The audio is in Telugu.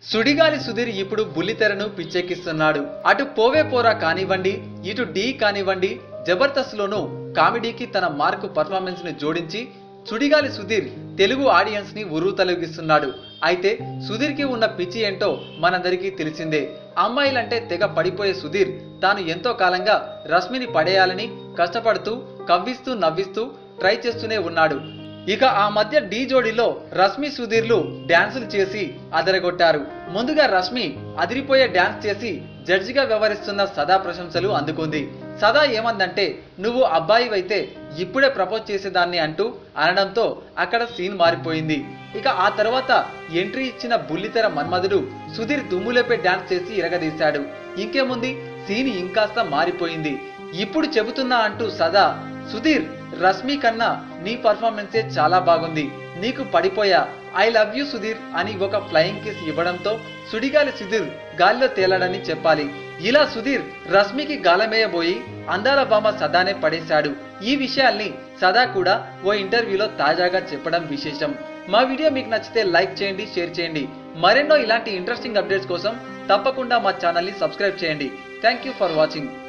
సుడిగాలి సుధీర్ ఇప్పుడు బుల్లితెరను పిచ్చెక్కిస్తున్నాడు అటు పోవే పోరా కానివ్వండి ఇటు డి కానివ్వండి జబర్దస్త్ లోనూ కామెడీకి తన మార్కు పర్ఫార్మెన్స్ ని జోడించి సుడిగాలి సుధీర్ తెలుగు ఆడియన్స్ ని ఉరువు తొలగిస్తున్నాడు అయితే సుధీర్ కి ఉన్న పిచ్చి ఏంటో మనందరికీ తెలిసిందే అమ్మాయిలంటే తెగ పడిపోయే సుధీర్ తాను ఎంతో కాలంగా రశ్మిని పడేయాలని కష్టపడుతూ కవ్విస్తూ నవ్విస్తూ ట్రై చేస్తూనే ఉన్నాడు ఇక ఆ మధ్య ఢీ జోడీలో రష్మి సుధీర్లు డాన్సులు చేసి అదరగొట్టారు ముందుగా రష్మి అదిరిపోయే డాన్స్ చేసి జడ్జిగా వ్యవహరిస్తున్న సదా ప్రశంసలు అందుకుంది సదా ఏమందంటే నువ్వు అబ్బాయివైతే ఇప్పుడే ప్రపోజ్ చేసేదాన్ని అంటూ అనడంతో అక్కడ సీన్ మారిపోయింది ఇక ఆ తర్వాత ఎంట్రీ ఇచ్చిన బుల్లితెర మన్మధుడు సుధీర్ దుమ్ములేపే డాన్స్ చేసి ఇరగదీశాడు ఇంకేముంది సీన్ ఇంకాస్త మారిపోయింది ఇప్పుడు చెబుతున్నా అంటూ సదా సుధీర్ రష్మి కన్నా నీ పర్ఫార్మెన్సే చాలా బాగుంది నీకు పడిపోయా ఐ లవ్ యూ సుధీర్ అని ఒక ఫ్లయింగ్ కిస్ ఇవ్వడంతో సుడిగాలి సుధీర్ గాలిలో తేలాడని చెప్పాలి ఇలా సుధీర్ రష్మికి గాలమేయబోయి అందాల బామ సదానే పడేశాడు ఈ విషయాల్ని సదా కూడా ఓ ఇంటర్వ్యూలో తాజాగా చెప్పడం విశేషం మా వీడియో మీకు నచ్చితే లైక్ చేయండి షేర్ చేయండి మరెన్నో ఇలాంటి ఇంట్రెస్టింగ్ అప్డేట్స్ కోసం తప్పకుండా మా ఛానల్ని సబ్స్క్రైబ్ చేయండి థ్యాంక్ యూ ఫర్ వాచింగ్